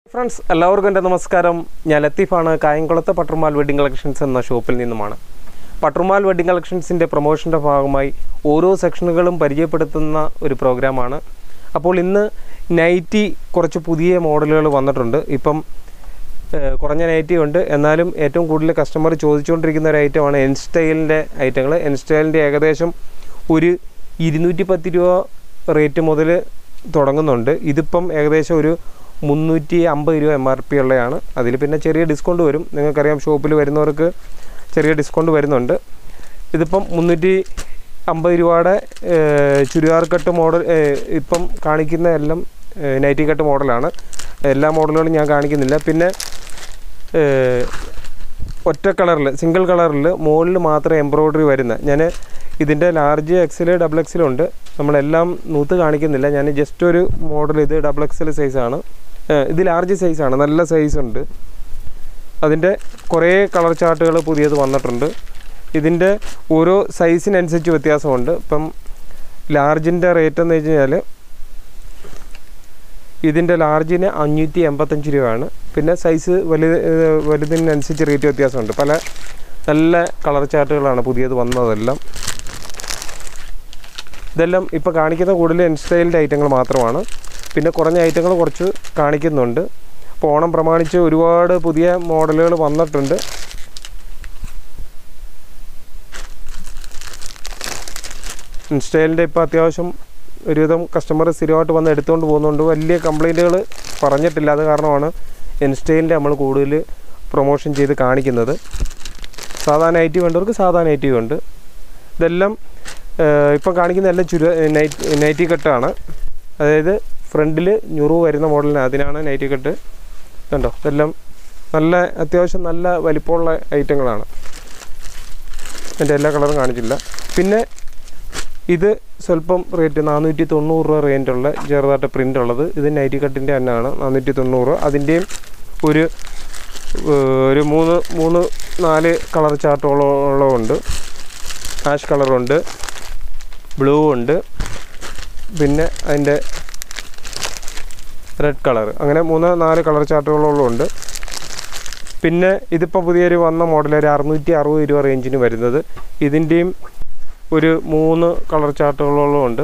friends എല്ലാവർക്കും എൻ്റെ നമസ്കാരം ഞാൻ ലത്തീഫാണ് കായംകുളത്തെ പട്ടർമാൽ വെഡിങ് കളക്ഷൻസ് എന്ന ഷോപ്പിൽ നിന്നുമാണ് പട്ടർമാൽ വെഡിങ് കളക്ഷൻസിൻ്റെ പ്രൊമോഷൻ്റെ ഭാഗമായി ഓരോ സെക്ഷനുകളും പരിചയപ്പെടുത്തുന്ന ഒരു പ്രോഗ്രാമാണ് അപ്പോൾ ഇന്ന് നൈറ്റി കുറച്ച് പുതിയ മോഡലുകൾ വന്നിട്ടുണ്ട് ഇപ്പം ഏഹ്, കുറഞ്ഞ നൈറ്റി ഉണ്ട് എന്നാലും ഏറ്റവും കൂടുതൽ കസ്റ്റമർ ചോദിച്ചുകൊണ്ടിരിക്കുന്ന ഒരു ഐറ്റമാണ് എൻ സ്റ്റൈലിൻ്റെ ഐറ്റങ്ങൾ എൻ സ്റ്റൈലിൻ്റെ ഏകദേശം ഒരു ഇരുന്നൂറ്റി പത്ത് രൂപ റേറ്റ് മുതൽ തുടങ്ങുന്നുണ്ട് ഇതിപ്പം ഏകദേശം ഒരു മുന്നൂറ്റി അമ്പത് രൂപ എം ആർ പി ഉള്ളതാണ് അതിൽ പിന്നെ ചെറിയ ഡിസ്കൗണ്ട് വരും നിങ്ങൾക്കറിയാം ഷോപ്പിൽ വരുന്നവർക്ക് ചെറിയ ഡിസ്കൗണ്ട് വരുന്നുണ്ട് ഇതിപ്പം മുന്നൂറ്റി അമ്പത് രൂപയുടെ ഏഹ്, ചുരിദാർ കട്ട് മോഡൽ ഏഹ്, ഇപ്പം കാണിക്കുന്ന എല്ലാം ഏഹ്, നൈറ്റി കട്ട് മോഡലാണ് എല്ലാ മോഡലുകളും ഞാൻ കാണിക്കുന്നില്ല പിന്നെ ഏഹ്, ഒറ്റ കളറിൽ സിംഗിൾ കളറിൽ മുകളിൽ മാത്രം എംബ്രോയ്ഡറി വരുന്ന ഞാൻ ഇതിൻ്റെ ലാർജ് എക്സൽ ഡബിൾ എക്സലുണ്ട് നമ്മളെല്ലാം നൂത്ത് കാണിക്കുന്നില്ല ഞാൻ ജസ്റ്റ് ഒരു മോഡൽ ഇത് ഡബിൾ എക്സൽ സൈസാണ് ഇത് ലാർജ് സൈസാണ് നല്ല സൈസ് ഉണ്ട് അതിൻ്റെ കുറേ കളർ ചാർട്ടുകൾ പുതിയത് വന്നിട്ടുണ്ട് ഇതിൻ്റെ ഓരോ സൈസിനനുസരിച്ച് വ്യത്യാസമുണ്ട് ഇപ്പം ലാർജിൻ്റെ റേറ്റ് എന്ന് വെച്ച് കഴിഞ്ഞാൽ ഇതിൻ്റെ ലാർജിന് അഞ്ഞൂറ്റി എൺപത്തഞ്ച് രൂപയാണ് പിന്നെ സൈസ് വലുത് ഏഹ് വലുതിനനുസരിച്ച് റേറ്റ് വ്യത്യാസമുണ്ട് പല നല്ല കളർ ചാർട്ടുകളാണ് പുതിയത് വന്നതെല്ലാം ഇതെല്ലാം ഇപ്പോൾ കാണിക്കുന്ന കൂടുതൽ ഇൻസ്റ്റൈലിൻ്റെ ഐറ്റങ്ങൾ മാത്രമാണ് പിന്നെ കുറഞ്ഞ ഐറ്റങ്ങൾ കുറച്ച് കാണിക്കുന്നുണ്ട് അപ്പോൾ ഓണം പ്രമാണിച്ച് ഒരുപാട് പുതിയ മോഡലുകൾ വന്നിട്ടുണ്ട് ഇൻസ്റ്റൈലിൻ്റെ ഇപ്പോൾ അത്യാവശ്യം ഒരുവിധം കസ്റ്റമർ സ്ഥിരമായിട്ട് വന്ന് എടുത്തുകൊണ്ട് പോകുന്നുണ്ട് വലിയ കംപ്ലൈൻറ്റുകൾ പറഞ്ഞിട്ടില്ല അത് കാരണമാണ് ഇൻസ്റ്റൈലിൻ്റെ നമ്മൾ കൂടുതൽ പ്രൊമോഷൻ ചെയ്ത് കാണിക്കുന്നത് സാധാരണ ഐറ്റീവ് വേണ്ടവർക്ക് സാധാരണ ഐറ്റീവ് ഉണ്ട് ഇതെല്ലാം ഏഹ്, ഇപ്പം കാണിക്കുന്ന എല്ലാം ചുരു നൈറ്റ് നൈറ്റി കട്ടാണ് അതായത് ഫ്രണ്ടിൽ ഞുറു വരുന്ന മോഡലിന് അതിനാണ് നൈറ്റി കട്ട് കണ്ടോ ഇതെല്ലാം നല്ല അത്യാവശ്യം നല്ല വലിപ്പമുള്ള ഐറ്റങ്ങളാണ് എൻ്റെ എല്ലാ കളറും കാണിച്ചില്ല പിന്നെ ഇത് സ്വല്പം റേറ്റ് നാനൂറ്റി തൊണ്ണൂറ് രൂപ റേഞ്ചുള്ള ചെറുതായിട്ട് പ്രിൻ്റ് ഉള്ളത് ഇത് നൈറ്റി കട്ടിൻ്റെ തന്നെയാണ് നാനൂറ്റി തൊണ്ണൂറ് അതിൻ്റെയും ഒരു ഏഹ്, ഒരു മൂന്ന് മൂന്ന് നാല് കളർ ചാർട്ടോളം ഉണ്ട് ആഷ് കളറുണ്ട് ബ്ലൂ ഉണ്ട് പിന്നെ അതിൻ്റെ റെഡ് കളർ അങ്ങനെ മൂന്ന് നാല് കളർ ചാർട്ടുകളോളം ഉണ്ട് പിന്നെ ഇതിപ്പോൾ പുതിയൊരു വന്ന മോഡൽ ഒരു അറുന്നൂറ്റി അറുപത് രൂപ റേഞ്ചിന് വരുന്നത് ഇതിൻ്റെയും ഒരു മൂന്ന് കളർ ചാർട്ടുകളോളം ഉണ്ട്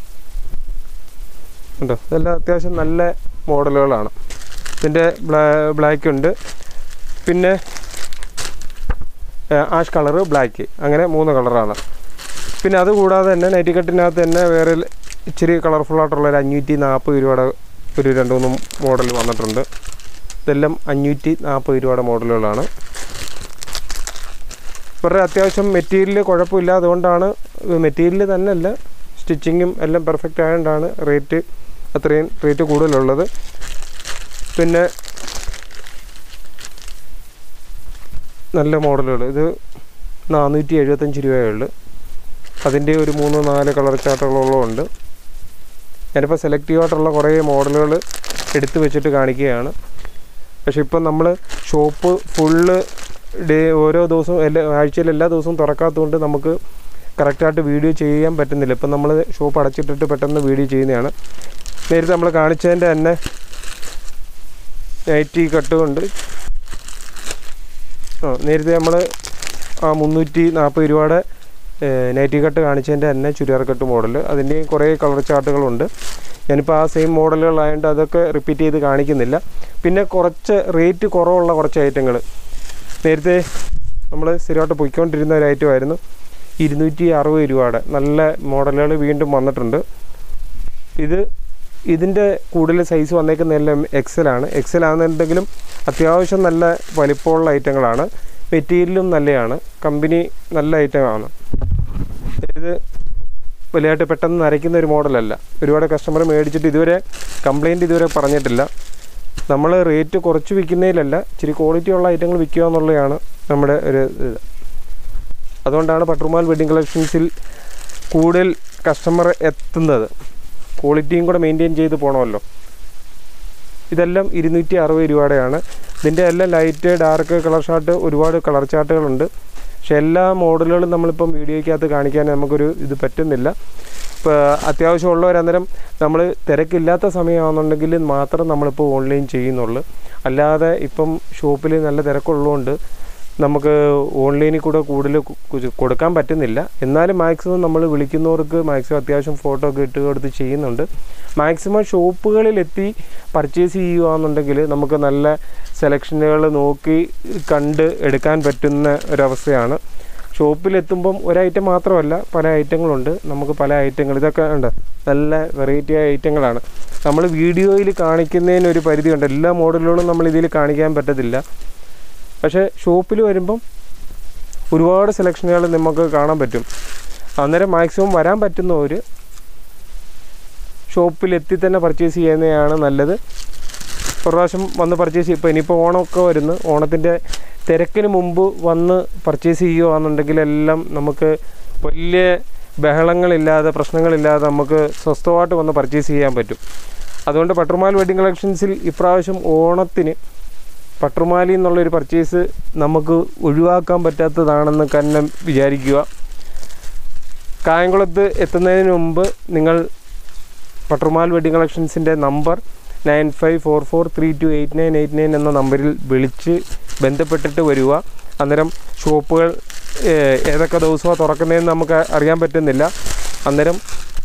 ഉണ്ടോ ഇതെല്ലാം അത്യാവശ്യം നല്ല മോഡലുകളാണ് ഇതിൻ്റെ ബ്ലാ ബ്ലാക്ക് ഉണ്ട് പിന്നെ ആഷ് കളറ് ബ്ലാക്ക് അങ്ങനെ മൂന്ന് കളറാണ് പിന്നെ അതുകൂടാതെ തന്നെ നൈറ്റി കട്ടിനകത്ത് തന്നെ വേറെ ഇച്ചിരി കളർഫുൾ ആയിട്ടുള്ള ഒരു അഞ്ഞൂറ്റി നാൽപ്പത് രൂപയുടെ ഒരു രണ്ട് മൂന്ന് മോഡൽ വന്നിട്ടുണ്ട് ഇതെല്ലാം അഞ്ഞൂറ്റി നാൽപ്പത് രൂപയുടെ മോഡലുകളാണ് ഇവരുടെ അത്യാവശ്യം മെറ്റീരിയൽ കുഴപ്പമില്ല അതുകൊണ്ടാണ് മെറ്റീരിയൽ തന്നെ അല്ല സ്റ്റിച്ചിങ്ങും എല്ലാം പെർഫെക്റ്റ് ആയതുകൊണ്ടാണ് റേറ്റ് അത്രയും റേറ്റ് കൂടുതലുള്ളത് പിന്നെ നല്ല മോഡലുകൾ ഇത് നാനൂറ്റി എഴുപത്തഞ്ച് രൂപയേ ഉള്ളൂ അതിൻ്റെ ഒരു മൂന്ന് നാല് കളർ ചാർട്ടുകളോളം ഉണ്ട് ഞാനിപ്പോൾ സെലക്റ്റീവ് ആയിട്ടുള്ള കുറേ മോഡലുകൾ എടുത്തു വെച്ചിട്ട് കാണിക്കുകയാണ് പക്ഷെ ഇപ്പം നമ്മൾ ഷോപ്പ് ഫുള്ള് ഡേ ഓരോ ദിവസവും എല്ലാ ആഴ്ചയിൽ എല്ലാ ദിവസവും തുറക്കാത്തതുകൊണ്ട് നമുക്ക് കറക്റ്റായിട്ട് വീഡിയോ ചെയ്യാൻ പറ്റുന്നില്ല ഇപ്പം നമ്മൾ ഷോപ്പ് അടച്ചിട്ടിട്ട് പെട്ടെന്ന് വീഡിയോ ചെയ്യുന്നതാണ് നേരത്തെ നമ്മൾ കാണിച്ചതിൻ്റെ തന്നെ നൈറ്റി കട്ടുകൊണ്ട് ആ നേരത്തെ നമ്മൾ ആ മുന്നൂറ്റി നാൽപ്പത് രൂപയുടെ നൈറ്റി കട്ട് കാണിച്ചതിൻ്റെ തന്നെ ചുരിദാർ കട്ട് മോഡൽ അതിൻ്റെയും കുറേ കളർ ചാർട്ടുകളുണ്ട് ഞാനിപ്പോൾ ആ സെയിം മോഡലുകളായതുകൊണ്ട് അതൊക്കെ റിപ്പീറ്റ് ചെയ്ത് കാണിക്കുന്നില്ല പിന്നെ കുറച്ച് റേറ്റ് കുറവുള്ള കുറച്ച് ഐറ്റങ്ങൾ നേരത്തെ നമ്മൾ സ്ഥിരമായിട്ട് പൊയ്ക്കൊണ്ടിരുന്ന ഒരു ഐറ്റമായിരുന്നു ഇരുന്നൂറ്റി അറുപത് രൂപയുടെ നല്ല മോഡലുകൾ വീണ്ടും വന്നിട്ടുണ്ട് ഇത് ഇതിൻ്റെ കൂടുതൽ സൈസ് വന്നേക്കുന്ന എല്ലാം എക്സലാണ് എക്സൽ ആണെന്നുണ്ടെങ്കിലും അത്യാവശ്യം നല്ല വലിപ്പമുള്ള ഐറ്റങ്ങളാണ് മെറ്റീരിയലും നല്ലതാണ് കമ്പനി നല്ല ഐറ്റമാണ് ഇത് വലിയതായിട്ട് പെട്ടെന്ന് നരയ്ക്കുന്ന ഒരു മോഡലല്ല ഒരുപാട് കസ്റ്റമർ മേടിച്ചിട്ട് ഇതുവരെ കംപ്ലൈൻറ്റ് ഇതുവരെ പറഞ്ഞിട്ടില്ല നമ്മൾ റേറ്റ് കുറച്ച് വിൽക്കുന്നതിലല്ല ഇച്ചിരി ക്വാളിറ്റി ഉള്ള ഐറ്റങ്ങൾ വിൽക്കുക എന്നുള്ളതാണ് നമ്മുടെ ഒരു ഇത് അതുകൊണ്ടാണ് പട്ടുമാൽ വെഡിങ് കളക്ഷൻസിൽ കൂടുതൽ കസ്റ്റമർ എത്തുന്നത് ക്വാളിറ്റിയും കൂടെ മെയിൻറ്റെയിൻ ചെയ്ത് പോകണമല്ലോ ഇതെല്ലാം ഇരുന്നൂറ്റി അറുപത് രൂപയുടെയാണ് ഇതിൻ്റെ എല്ലാം ലൈറ്റ് ഡാർക്ക് കളർ ചാർട്ട് ഒരുപാട് കളർ ചാർട്ടുകളുണ്ട് പക്ഷെ എല്ലാ മോഡലുകളും നമ്മളിപ്പം വീഡിയോയ്ക്കകത്ത് കാണിക്കാൻ നമുക്കൊരു ഇത് പറ്റുന്നില്ല ഇപ്പോൾ അത്യാവശ്യമുള്ളവർ അന്നേരം നമ്മൾ തിരക്കില്ലാത്ത സമയമാണെന്നുണ്ടെങ്കിൽ മാത്രം നമ്മളിപ്പോൾ ഓൺലൈൻ ചെയ്യുന്നുള്ളൂ അല്ലാതെ ഇപ്പം ഷോപ്പിൽ നല്ല തിരക്കുള്ളതുകൊണ്ട് നമുക്ക് ഓൺലൈനിൽ കൂടെ കൂടുതൽ കു- കു- കൊടുക്കാൻ പറ്റുന്നില്ല എന്നാലും മാക്സിമം നമ്മൾ വിളിക്കുന്നവർക്ക് മാക്സിമം അത്യാവശ്യം ഫോട്ടോ ഒക്കെ ഇട്ട് കൊടുത്ത് ചെയ്യുന്നുണ്ട് മാക്സിമം ഷോപ്പുകളിലെത്തി പർച്ചേസ് ചെയ്യുകയാണെന്നുണ്ടെങ്കിൽ നമുക്ക് നല്ല സെലക്ഷനുകൾ നോക്കി കണ്ട് എടുക്കാൻ പറ്റുന്ന ഒരവസ്ഥയാണ് ഷോപ്പിലെത്തുമ്പം ഒരു ഐറ്റം മാത്രമല്ല പല ഐറ്റങ്ങളുണ്ട് നമുക്ക് പല ഐറ്റങ്ങൾ ഇതൊക്കെ ഉണ്ട് നല്ല വെറൈറ്റി ആയ ഐറ്റങ്ങളാണ് നമ്മൾ വീഡിയോയിൽ കാണിക്കുന്നതിന് ഒരു പരിധിയുണ്ട് എല്ലാ മോഡലുകളും നമ്മൾ ഇതിൽ കാണിക്കാൻ പറ്റത്തില്ല പക്ഷേ ഷോപ്പിൽ വരുമ്പം ഒരുപാട് സെലക്ഷനുകൾ നമുക്ക് കാണാൻ പറ്റും അന്നേരം മാക്സിമം വരാൻ പറ്റുന്നവർ ഷോപ്പിലെത്തി തന്നെ പർച്ചേസ് ചെയ്യുന്നതാണ് നല്ലത് ഒരു പ്രാവശ്യം വന്ന് പർച്ചേസ് ചെയ്യും ഇപ്പോൾ ഇനിയിപ്പോൾ ഓണമൊക്കെ വരുന്നു ഓണത്തിൻ്റെ തിരക്കിന് മുമ്പ് വന്ന് പർച്ചേസ് ചെയ്യുകയാണെന്നുണ്ടെങ്കിൽ എല്ലാം നമുക്ക് വലിയ ബഹളങ്ങളില്ലാതെ പ്രശ്നങ്ങളില്ലാതെ നമുക്ക് സ്വസ്ഥമായിട്ട് വന്ന് പർച്ചേസ് ചെയ്യാൻ പറ്റും അതുകൊണ്ട് പട്ടുമാൽ വെഡിങ് കളക്ഷൻസിൽ ഇപ്രാവശ്യം ഓണത്തിന് പട്ടുമാലി എന്നുള്ളൊരു പർച്ചേസ് നമുക്ക് ഒഴിവാക്കാൻ പറ്റാത്തതാണെന്ന് തന്നെ വിചാരിക്കുക കായംകുളത്ത് എത്തുന്നതിന് മുമ്പ് നിങ്ങൾ പട്ടുമാൽ വെഡിങ് കളക്ഷൻസിൻ്റെ number nine five four four three two eight nine eight nine എന്ന നമ്പറിൽ വിളിച്ച് ബന്ധപ്പെട്ടിട്ട് വരിക അന്നേരം ഷോപ്പുകൾ ഏഹ്, ഏതൊക്കെ ദിവസമാണ് തുറക്കുന്നതെന്ന് നമുക്ക് അറിയാൻ പറ്റുന്നില്ല അന്നേരം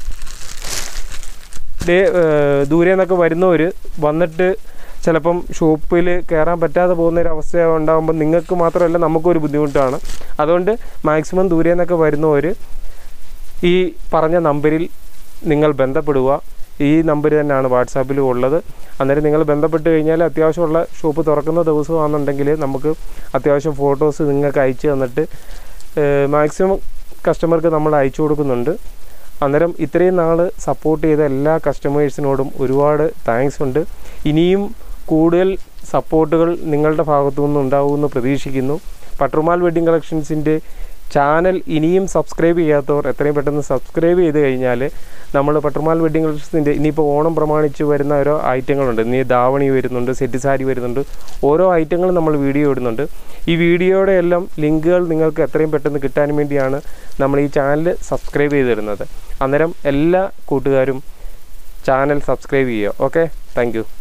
ഡേ ഏഹ്, ദൂരെ നിന്നൊക്കെ വരുന്നവർ വന്നിട്ട് ചിലപ്പം ഷോപ്പിൽ കയറാൻ പറ്റാതെ പോകുന്ന ഒരു അവസ്ഥ ഉണ്ടാകുമ്പോൾ നിങ്ങൾക്ക് മാത്രമല്ല നമുക്കൊരു ബുദ്ധിമുട്ടാണ് അതുകൊണ്ട് മാക്സിമം ദൂരെ നിന്നൊക്കെ വരുന്നവർ ഈ പറഞ്ഞ നമ്പറിൽ നിങ്ങൾ ബന്ധപ്പെടുക ഈ നമ്പർ തന്നെയാണ് വാട്സാപ്പിൽ ഉള്ളത് അന്നേരം നിങ്ങൾ ബന്ധപ്പെട്ട് കഴിഞ്ഞാൽ അത്യാവശ്യമുള്ള ഷോപ്പ് തുറക്കുന്ന ദിവസമാണെന്നുണ്ടെങ്കിൽ നമുക്ക് അത്യാവശ്യം ഫോട്ടോസ് നിങ്ങൾക്ക് അയച്ചു തന്നിട്ട് മാക്സിമം കസ്റ്റമർക്ക് നമ്മൾ അയച്ചു കൊടുക്കുന്നുണ്ട് അന്നേരം ഇത്രയും നാൾ സപ്പോർട്ട് ചെയ്ത എല്ലാ കസ്റ്റമേഴ്സിനോടും ഒരുപാട് താങ്ക്സ് ഉണ്ട് ഇനിയും കൂടുതൽ സപ്പോർട്ടുകൾ നിങ്ങളുടെ ഭാഗത്തു നിന്ന് ഉണ്ടാവുമെന്ന് പ്രതീക്ഷിക്കുന്നു പട്രുമാൽ വെഡിങ് കളക്ഷൻസിൻ്റെ ചാനൽ ഇനിയും സബ്സ്ക്രൈബ് ചെയ്യാത്തവർ എത്രയും പെട്ടെന്ന് സബ്സ്ക്രൈബ് ചെയ്ത് കഴിഞ്ഞാൽ നമ്മൾ പട്രുമാൽ വെഡിങ് കളക്ഷൻസിൻ്റെ ഇനിയിപ്പോൾ ഓണം പ്രമാണിച്ച് വരുന്ന ഓരോ ഐറ്റങ്ങളുണ്ട് ഇനി ധാവണി വരുന്നുണ്ട് സെറ്റ് സാരി വരുന്നുണ്ട് ഓരോ ഐറ്റങ്ങളും നമ്മൾ വീഡിയോ ഇടുന്നുണ്ട് ഈ വീഡിയോയുടെ എല്ലാം ലിങ്കുകൾ നിങ്ങൾക്ക് എത്രയും പെട്ടെന്ന് കിട്ടാൻ വേണ്ടിയാണ് നമ്മൾ ഈ ചാനൽ സബ്സ്ക്രൈബ് ചെയ്ത് തരുന്നത് അന്നേരം എല്ലാ കൂട്ടുകാരും ചാനൽ സബ്സ്ക്രൈബ് ചെയ്യുക ഓക്കെ താങ്ക്